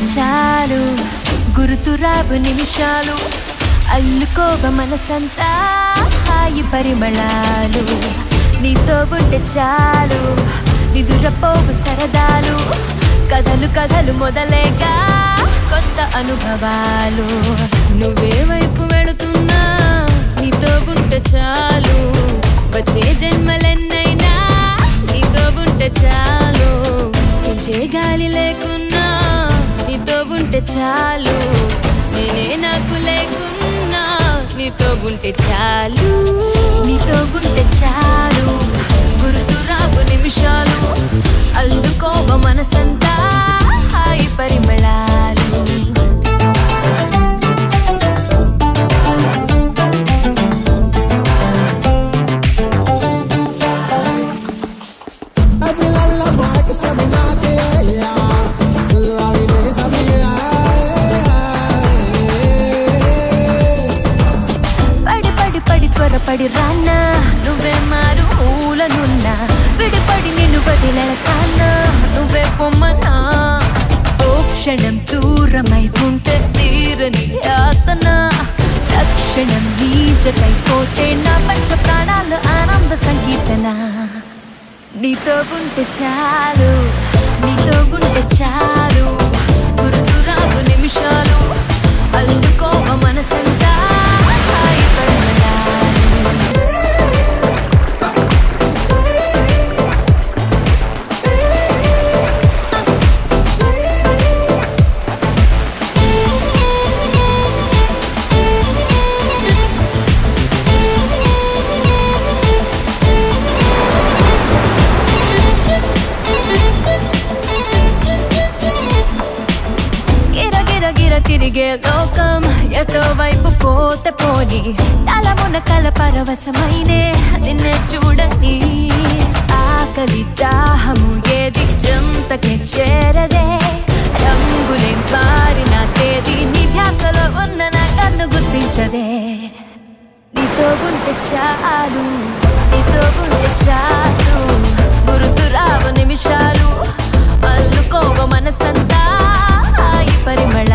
చాలు గురుతురాబు నిమిషాలు అల్లుకోవ మనసంతా హాయి పరిమళాలు నీతో ఉంటే చాలు నిదురపోవు సరదాలు కథలు కథలు మొదలేగా కొత్త అనుభవాలు నువ్వే వైపు వెళుతున్నా నీతో ఉంటే చాలు వచ్చే జన్మలెన్నైనా నీతో ఉంటే చాలు పిలిచే గాలి లేకున్నా నీతో ఉంటే చాలు నేనే నాకు లేకున్నా నీతో ఉంటే చాలు నీతో ఉంటే చాలు గుర్తురాకు నిమిషాలు అల్లుకోవ మనసంతా హాయి పరిమళాలు పడి పడి పడి త్వరపడి రానా నువ్వే మారు మూలనున్నా విడిపడి నిన్ను వదిలేతానా నువ్వే పొమ్మనా ఓ క్షణం దూరమై ఉంటే తీరని యాతన తక్షణం నీజటైపోతే నా పంచ ప్రాణాలు ఆనంద సంగీతన నీతో ఉంటే చాలు నీతో ఉంటే చాలు గుర్తురాగు నిమిషాలు అల్లుకోవ మనసంతా హాయి పరిమళాలు గిర గిర గిర తిరిగే లోకం ఎటో వైపు పోతే పోని తలమున కల పరవశమైనే నిన్నే చూడని ఆకలి దాహము ఏది జంతకి చేరదే రంగులే మారిన తేదీ నీ ధ్యాసలో ఉన్న నా కన్ను గుర్తించదే నీతో ఉంటే చాలు నీతో ఉంటే చాలు గుర్తురావు నిమిషాలు అల్లుకోవ మనసంతా హాయి పరిమళ